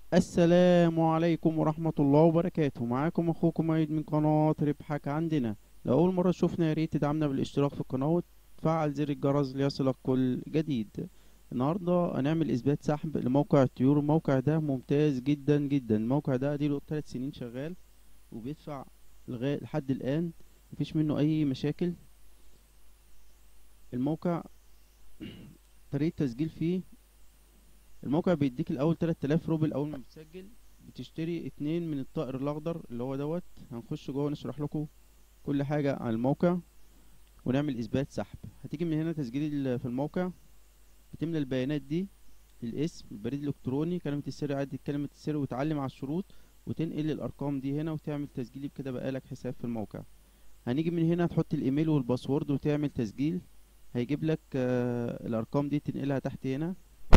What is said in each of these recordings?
السلام عليكم ورحمة الله وبركاته معاكم اخوكم عيد من قناة ربحك عندنا لو اول مرة تشوفنا يا ريت تدعمنا بالاشتراك في القناة وتفعل زر الجرس ليصلك كل جديد النهاردة هنعمل اثبات سحب لموقع الطيور الموقع ده ممتاز جدا جدا الموقع ده اديله تلات سنين شغال وبيدفع لغاية لحد الان مفيش منه اي مشاكل الموقع طريقة تسجيل فيه الموقع بيديك الاول 3000 روبل اول ما بتسجل بتشتري اتنين من الطائر الاخضر اللي هو دوت هنخش جوه نشرح لكم كل حاجة عن الموقع ونعمل اثبات سحب هتيجي من هنا تسجيل ال- في الموقع بتملى البيانات دي الاسم البريد الالكتروني كلمة السر عد كلمة السر وتعلم على الشروط وتنقل الارقام دي هنا وتعمل تسجيل بكده بقالك حساب في الموقع هنيجي من هنا تحط الايميل والباسورد وتعمل تسجيل هيجيب لك آه الارقام دي تنقلها تحت هنا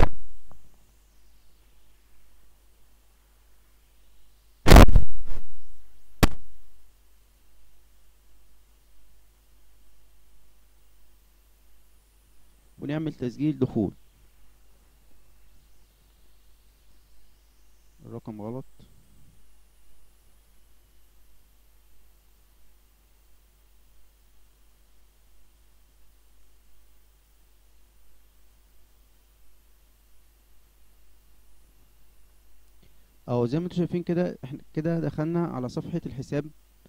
ونعمل تسجيل دخول الرقم غلط اهو زي ما انتم شايفين كده احنا كده دخلنا على صفحة الحساب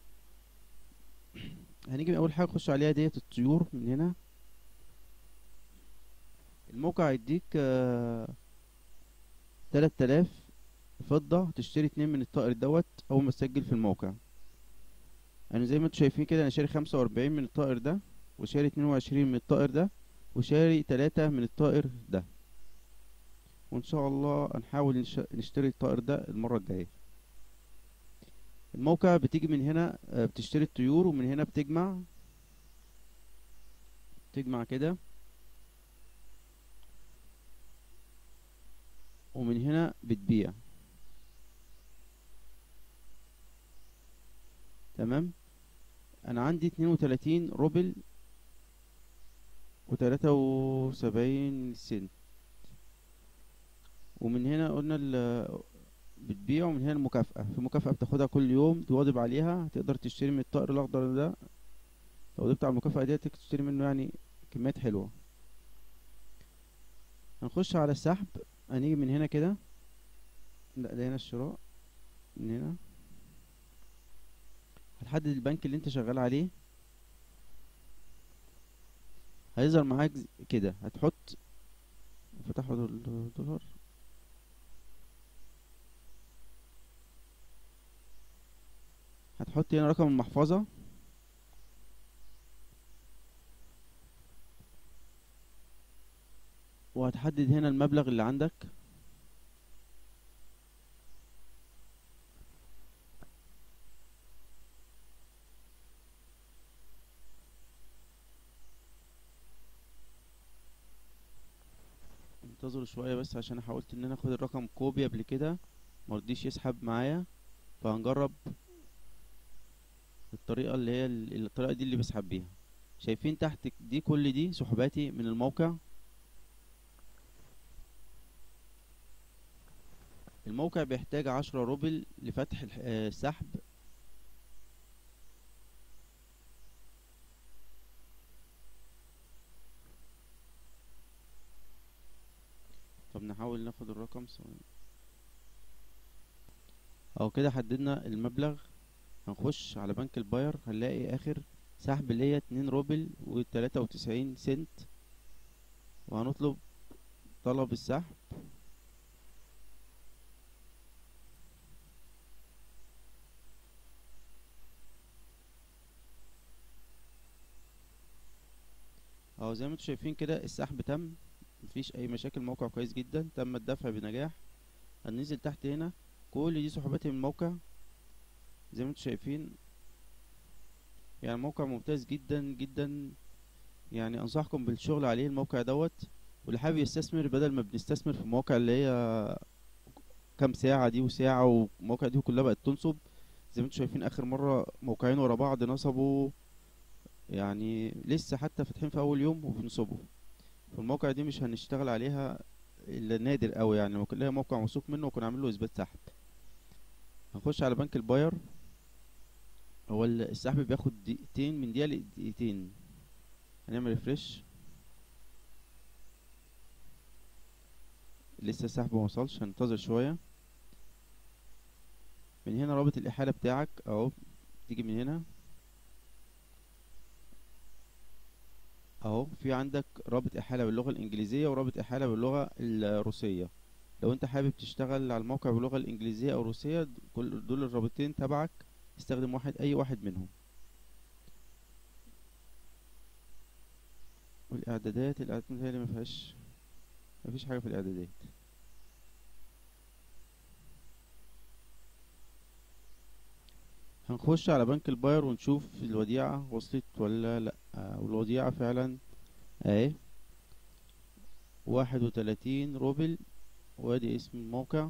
هنيجي من اول حاجة نخش عليها ديت الطيور من هنا الموقع هيديك تلات آلاف فضة تشتري اتنين من الطائر دوت أول ما تسجل في الموقع أنا زي ما انتوا شايفين كده أنا شاري خمسة وأربعين من الطائر ده وشاري اتنين وعشرين من الطائر ده وشاري تلاتة من الطائر ده وإن شاء الله هنحاول نش- نشتري الطائر ده المرة الجاية الموقع بتيجي من هنا آه، بتشتري الطيور ومن هنا بتجمع تجمع كده ومن هنا بتبيع تمام انا عندي اتنين وتلاتين روبل وتلاتة وسبعين سنت ومن هنا قلنا ال بتبيع ومن هنا المكافأة في مكافأة بتاخدها كل يوم تواظب عليها تقدر تشتري من الطائر الأخضر ده لو ضبط على المكافأة دي تشتري منه يعني كميات حلوة هنخش على السحب هنيجي من هنا كده لا ده هنا الشراء من هنا هتحدد البنك اللي انت شغال عليه هيظهر معاك ز- كده هتحط فتحوا دول- دولار هتحط هنا رقم المحفظة وهتحدد هنا المبلغ اللي عندك انتظروا شوية بس عشان أنا حاولت ان انا اخد الرقم كوبي قبل كده مرضيش يسحب معايا فهنجرب الطريقة اللي هي ال- الطريقة دي اللي بسحب بيها شايفين تحت دي كل دي سحباتي من الموقع الموقع بيحتاج عشرة روبل لفتح الح- آه، السحب طب نحاول ناخد الرقم ثواني اهو كده حددنا المبلغ هنخش على بنك الباير هنلاقي اخر سحب ليا اتنين روبل وتلاتة وتسعين سنت وهنطلب طلب السحب اهو زي ما انتوا شايفين كده السحب تم مفيش اي مشاكل موقع كويس جدا تم الدفع بنجاح هننزل تحت هنا كل دي سحوباتي من الموقع زي ما انتوا شايفين يعني موقع ممتاز جدا جدا يعني انصحكم بالشغل عليه الموقع دوت واللي حابب يستثمر بدل ما بنستثمر في المواقع اللي هي كام ساعة دي وساعة والمواقع دي كلها بقت تنصب زي ما انتوا شايفين اخر مرة موقعين ورا بعض نصبوا يعني لسه حتى فاتحين في اول يوم وبنصبوا فالمواقع دي مش هنشتغل عليها الا نادر قوي يعني لما يكون لها موقع موثوق منه ويكون عامل له اثبات سحب هنخش على بنك الباير هو ال- السحب بياخد دقيقتين من دقيقة لدقيقتين هنعمل ريفرش لسه السحب موصلش هننتظر شوية من هنا رابط الإحالة بتاعك اهو تيجي من هنا اهو في عندك رابط إحالة باللغة الإنجليزية ورابط إحالة باللغة الروسية لو انت حابب تشتغل على الموقع باللغة الإنجليزية أو الروسية د- كل دول الرابطين تبعك استخدم واحد أي واحد منهم والإعدادات الإعدادات متهيألي مفيهاش مفيش حاجة في الإعدادات هنخش على بنك الباير ونشوف الوديعة وصلت ولا لأ والوديعة فعلا اهي واحد وتلاتين روبل وادي اسم الموقع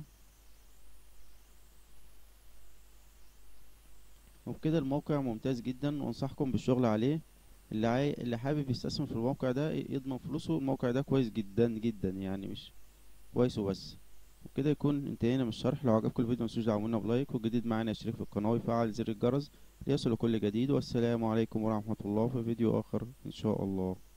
وبكده الموقع ممتاز جدا وانصحكم بالشغل عليه اللي عاي... اللي حابب يستثمر في الموقع ده ي- يضمن فلوسه الموقع ده كويس جدا جدا يعني مش كويس وبس وبكده يكون انتهينا من الشرح لو عجبكم الفيديو متنسوش دعمونا بلايك والجديد معانا يشترك في القناة ويفعل زر الجرس ليصل كل جديد والسلام عليكم ورحمة الله في فيديو آخر إن شاء الله